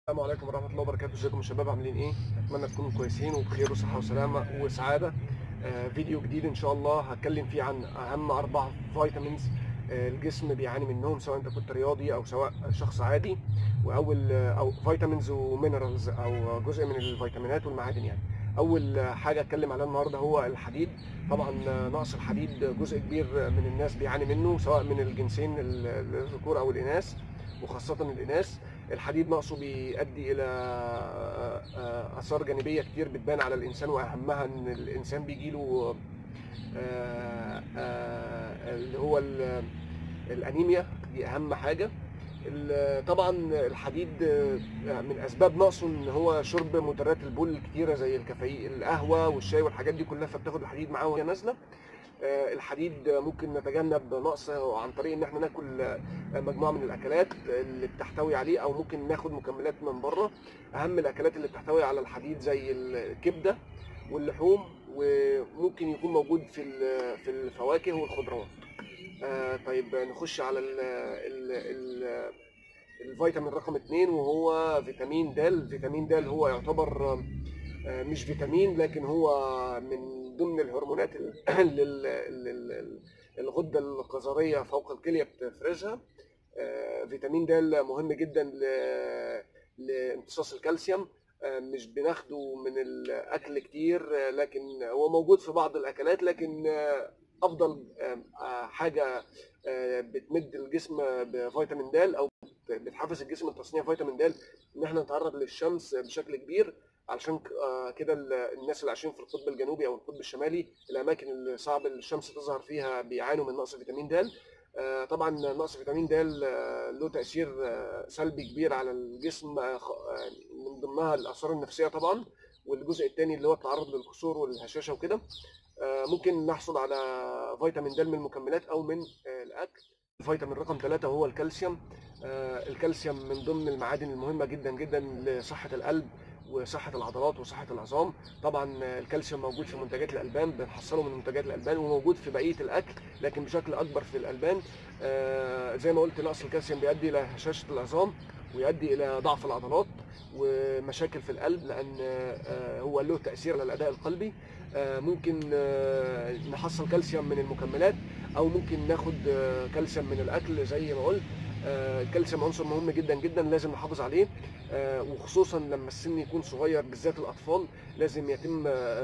السلام عليكم ورحمة الله وبركاته ازيكم يا شباب عاملين ايه؟ اتمنى تكونوا كويسين وبخير وصحة وسلامة وسعادة آه فيديو جديد ان شاء الله هتكلم فيه عن اهم اربع فيتامينز آه الجسم بيعاني منهم سواء انت كنت رياضي او سواء شخص عادي واول آه او فيتامينز ومينرالز او جزء من الفيتامينات والمعادن يعني اول حاجه اتكلم عليها النهارده هو الحديد طبعا نقص الحديد جزء كبير من الناس بيعاني منه سواء من الجنسين الذكور او الاناث وخاصه الاناث الحديد نقصه بيؤدي الى اثار جانبيه كتير بتبان على الانسان واهمها ان الانسان بيجيله اللي هو الانيميا دي اهم حاجه طبعا الحديد من اسباب نقصه ان هو شرب مدرات البول الكتيره زي الكافيين القهوه والشاي والحاجات دي كلها فبتاخد الحديد معاه وهي نازله الحديد ممكن نتجنب نقصه عن طريق ان احنا ناكل مجموعه من الاكلات اللي بتحتوي عليه او ممكن ناخد مكملات من بره اهم الاكلات اللي بتحتوي على الحديد زي الكبده واللحوم وممكن يكون موجود في في الفواكه والخضروات طيب نخش على ال ال ال الفيتامين رقم اتنين وهو فيتامين د فيتامين د هو يعتبر مش فيتامين لكن هو من ضمن الهرمونات اللي الغده القذريه فوق الكليه بتفرزها فيتامين د مهم جدا لامتصاص الكالسيوم مش بناخده من الاكل كتير لكن هو موجود في بعض الاكلات لكن افضل حاجه بتمد الجسم بفيتامين د او بتحفز الجسم لتصنيع فيتامين د ان احنا نتعرض للشمس بشكل كبير علشان كده الناس اللي عايشين في القطب الجنوبي او القطب الشمالي الاماكن اللي صعب الشمس تظهر فيها بيعانوا من نقص فيتامين د طبعا نقص فيتامين د له تاثير سلبي كبير على الجسم من ضمنها الاثار النفسيه طبعا والجزء الثاني اللي هو التعرض للكسور والهشاشه وكده ممكن نحصل على فيتامين د من المكملات او من الاكل الفيتامين رقم ثلاثة هو الكالسيوم الكالسيوم من ضمن المعادن المهمة جدا جدا لصحة القلب وصحة العضلات وصحة العظام طبعا الكالسيوم موجود في منتجات الألبان بنحصله من منتجات الألبان وموجود في بقية الأكل لكن بشكل أكبر في الألبان زي ما قلت نقص الكالسيوم بيؤدي إلى هشاشة العظام ويؤدي إلى ضعف العضلات ومشاكل في القلب لأن هو له تأثير على الأداء القلبي ممكن نحصل كالسيوم من المكملات او ممكن ناخد كالسيوم من الاكل زي ما قلت الكالسيوم عنصر مهم جدا جدا لازم نحافظ عليه وخصوصا لما السن يكون صغير بالذات الاطفال لازم يتم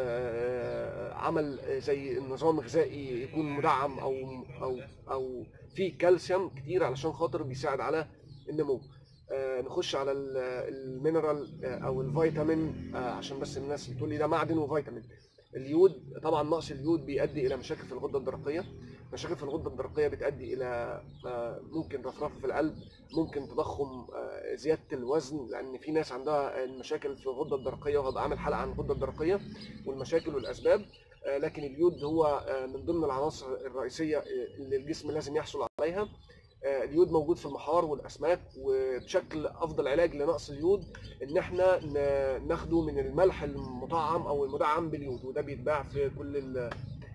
عمل زي نظام غذائي يكون مدعم او او او فيه كالسيوم كتير علشان خاطر بيساعد على النمو نخش على المينرال او الفيتامين عشان بس الناس بتقول لي ده معدن وفيتامين اليود طبعا نقص اليود بيؤدي الى مشاكل في الغده الدرقيه مشاكل في الغده الدرقيه بتؤدي الى ممكن رفرفه في القلب ممكن تضخم زياده الوزن لان في ناس عندها المشاكل في الغده الدرقيه وهبقى عامل حلقه عن الغده الدرقيه والمشاكل والاسباب لكن اليود هو من ضمن العناصر الرئيسيه اللي الجسم لازم يحصل عليها اليود موجود في المحار والاسماك وبشكل افضل علاج لنقص اليود ان احنا ناخده من الملح المطعم او المدعم باليود وده بيتباع في كل ال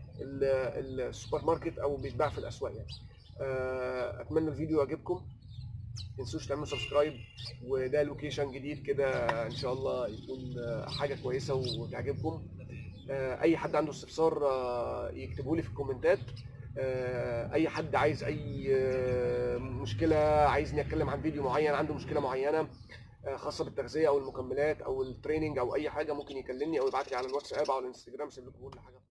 ال السوبر ماركت او بيتباع في الاسواق يعني اتمنى الفيديو يعجبكم تنسوش تعملوا سبسكرايب وده لوكيشن جديد كده ان شاء الله يكون حاجه كويسه وتعجبكم اي حد عنده استفسار يكتبه لي في الكومنتات اي حد عايز اي مشكله عايزني اتكلم عن فيديو معين عنده مشكله معينه خاصه بالتغذيه او المكملات او التريننج او اي حاجه ممكن يكلمني او يبعت لي على الواتساب او على الانستجرام سيب لكم كل حاجه